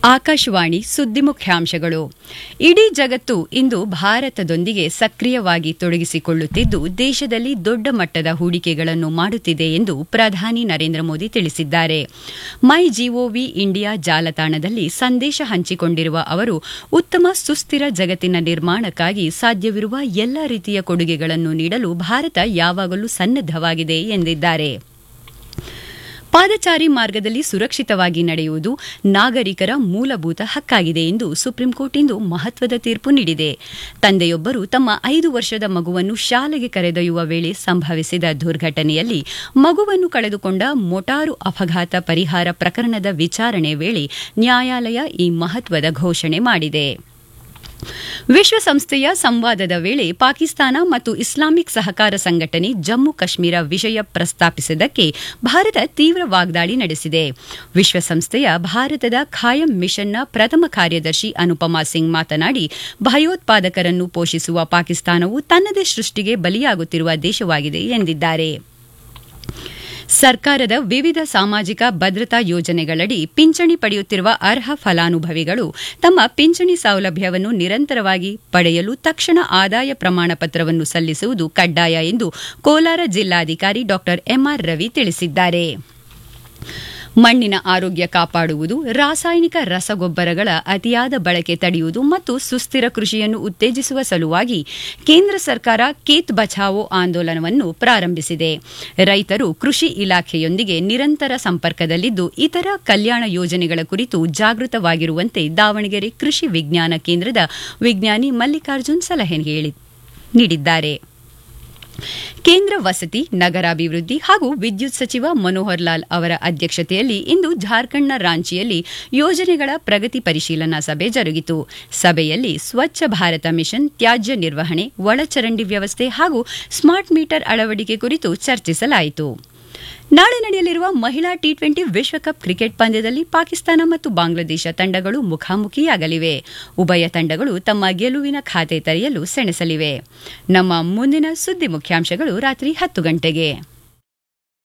ಆಕಾಶವಾಣಿ ಸುದ್ದಿ ಮುಖ್ಯಾಂಶಗಳು ಇಡೀ ಜಗತ್ತು ಇಂದು ಭಾರತದೊಂದಿಗೆ ಸಕ್ರಿಯವಾಗಿ ತೊಡಗಿಸಿಕೊಳ್ಳುತ್ತಿದ್ದು ದೇಶದಲ್ಲಿ ದೊಡ್ಡ ಮಟ್ಟದ ಹೂಡಿಕೆಗಳನ್ನು ಮಾಡುತ್ತಿದೆ ಎಂದು ಪ್ರಧಾನಿ ನರೇಂದ್ರ ಮೋದಿ ತಿಳಿಸಿದ್ದಾರೆ ಮೈ ಜಿಒವಿ ಇಂಡಿಯಾ ಜಾಲತಾಣದಲ್ಲಿ ಸಂದೇಶ ಹಂಚಿಕೊಂಡಿರುವ ಅವರು ಉತ್ತಮ ಸುಸ್ಥಿರ ಜಗತ್ತಿನ ನಿರ್ಮಾಣಕ್ಕಾಗಿ ಸಾಧ್ಯವಿರುವ ಎಲ್ಲ ರೀತಿಯ ಕೊಡುಗೆಗಳನ್ನು ನೀಡಲು ಭಾರತ ಯಾವಾಗಲೂ ಸನ್ನದ್ದವಾಗಿದೆ ಎಂದಿದ್ದಾರೆ ಪಾದಚಾರಿ ಮಾರ್ಗದಲ್ಲಿ ಸುರಕ್ಷಿತವಾಗಿ ನಡೆಯುವುದು ನಾಗರಿಕರ ಮೂಲಭೂತ ಹಕ್ಕಾಗಿದೆ ಎಂದು ಸುಪ್ರೀಂಕೋರ್ಟ್ ಇಂದು ಮಹತ್ವದ ತೀರ್ಪು ನೀಡಿದೆ ತಂದೆಯೊಬ್ಬರು ತಮ್ಮ ಐದು ವರ್ಷದ ಮಗುವನ್ನು ಶಾಲೆಗೆ ಕರೆದೊಯ್ಯುವ ವೇಳೆ ಸಂಭವಿಸಿದ ದುರ್ಘಟನೆಯಲ್ಲಿ ಮಗುವನ್ನು ಕಳೆದುಕೊಂಡ ಮೋಟಾರು ಅಪಘಾತ ಪರಿಹಾರ ಪ್ರಕರಣದ ವಿಚಾರಣೆ ವೇಳೆ ನ್ಯಾಯಾಲಯ ಈ ಮಹತ್ವದ ಘೋಷಣೆ ಮಾಡಿದೆ ವಿಶ್ವಸಂಸ್ಥೆಯ ಸಂವಾದದ ವೇಳೆ ಪಾಕಿಸ್ತಾನ ಮತ್ತು ಇಸ್ಲಾಮಿಕ್ ಸಹಕಾರ ಸಂಘಟನೆ ಜಮ್ಮು ಕಾಶ್ಮೀರ ವಿಷಯ ಪ್ರಸ್ತಾಪಿಸಿದ್ದಕ್ಕೆ ಭಾರತ ತೀವ್ರ ವಾಗ್ದಾಳಿ ನಡೆಸಿದೆ ವಿಶ್ವಸಂಸ್ಥೆಯ ಭಾರತದ ಖಾಯಂ ಮಿಷನ್ನ ಪ್ರಥಮ ಕಾರ್ಯದರ್ಶಿ ಅನುಪಮಾ ಸಿಂಗ್ ಮಾತನಾಡಿ ಭಯೋತ್ಪಾದಕರನ್ನು ಪೋಷಿಸುವ ಪಾಕಿಸ್ತಾನವು ತನ್ನದೇ ಸೃಷ್ಟಿಗೆ ಬಲಿಯಾಗುತ್ತಿರುವ ದೇಶವಾಗಿದೆ ಎಂದಿದ್ದಾರೆ ಸರ್ಕಾರದ ವಿವಿಧ ಸಾಮಾಜಿಕ ಭದ್ರತಾ ಯೋಜನೆಗಳಡಿ ಪಿಂಚಣಿ ಪಡೆಯುತ್ತಿರುವ ಅರ್ಹ ಫಲಾನುಭವಿಗಳು ತಮ್ಮ ಪಿಂಚಣಿ ಸೌಲಭ್ಯವನ್ನು ನಿರಂತರವಾಗಿ ಪಡೆಯಲು ತಕ್ಷಣ ಆದಾಯ ಪ್ರಮಾಣ ಪತ್ರವನ್ನು ಸಲ್ಲಿಸುವುದು ಕಡ್ಡಾಯ ಎಂದು ಕೋಲಾರ ಜಿಲ್ಲಾಧಿಕಾರಿ ಡಾ ಎಂಆರ್ ರವಿ ತಿಳಿಸಿದ್ದಾರೆ ಮಣ್ಣಿನ ಆರೋಗ್ಯ ಕಾಪಾಡುವುದು ರಾಸಾಯನಿಕ ರಸಗೊಬ್ಬರಗಳ ಅತಿಯಾದ ಬಳಕೆ ತಡೆಯುವುದು ಮತ್ತು ಸುಸ್ಥಿರ ಕೃಷಿಯನ್ನು ಉತ್ತೇಜಿಸುವ ಸಲುವಾಗಿ ಕೇಂದ್ರ ಸರ್ಕಾರ ಖೇತ್ ಬಚಾವೋ ಆಂದೋಲನವನ್ನು ಪ್ರಾರಂಭಿಸಿದೆ ರೈತರು ಕೃಷಿ ಇಲಾಖೆಯೊಂದಿಗೆ ನಿರಂತರ ಸಂಪರ್ಕದಲ್ಲಿದ್ದು ಇತರ ಕಲ್ಯಾಣ ಯೋಜನೆಗಳ ಕುರಿತು ಜಾಗೃತವಾಗಿರುವಂತೆ ದಾವಣಗೆರೆ ಕೃಷಿ ವಿಜ್ಞಾನ ಕೇಂದ್ರದ ವಿಜ್ಞಾನಿ ಮಲ್ಲಿಕಾರ್ಜುನ್ ಸಲಹೆ ನೀಡಿದ್ದಾರೆ ಕೇಂದ್ರ ವಸತಿ ನಗರಾಭಿವೃದ್ಧಿ ಹಾಗೂ ವಿದ್ಯುತ್ ಸಚಿವ ಮನೋಹರ್ ಲಾಲ್ ಅವರ ಅಧ್ಯಕ್ಷತೆಯಲ್ಲಿ ಇಂದು ಜಾರ್ಖಂಡ್ನ ರಾಂಚಿಯಲ್ಲಿ ಯೋಜನೆಗಳ ಪ್ರಗತಿ ಪರಿಶೀಲನಾ ಸಭೆ ಜರುಗಿತು ಸಭೆಯಲ್ಲಿ ಸ್ವಚ್ಛ ಭಾರತ ಮಿಷನ್ ತ್ಯಾಜ್ಯ ನಿರ್ವಹಣೆ ಒಳಚರಂಡಿ ವ್ಯವಸ್ಥೆ ಹಾಗೂ ಸ್ಮಾರ್ಟ್ ಮೀಟರ್ ಅಳವಡಿಕೆ ಕುರಿತು ಚರ್ಚಿಸಲಾಯಿತು ನಾಳೆ ನಡೆಯಲಿರುವ ಮಹಿಳಾ ಟಿ ಟ್ವೆಂಟಿ ವಿಶ್ವಕಪ್ ಕ್ರಿಕೆಟ್ ಪಂದ್ಯದಲ್ಲಿ ಪಾಕಿಸ್ತಾನ ಮತ್ತು ಬಾಂಗ್ಲಾದೇಶ ತಂಡಗಳು ಮುಖಾಮುಖಿಯಾಗಲಿವೆ ಉಭಯ ತಂಡಗಳು ತಮ್ಮ ಗೆಲುವಿನ ಖಾತೆ ತೆರೆಯಲು ಸೆಣಸಲಿವೆ ನಮ್ಮ ಮುಂದಿನ ಸುದ್ದಿ ಮುಖ್ಯಾಂಶಗಳು ರಾತ್ರಿ ಹತ್ತು ಗಂಟೆಗೆ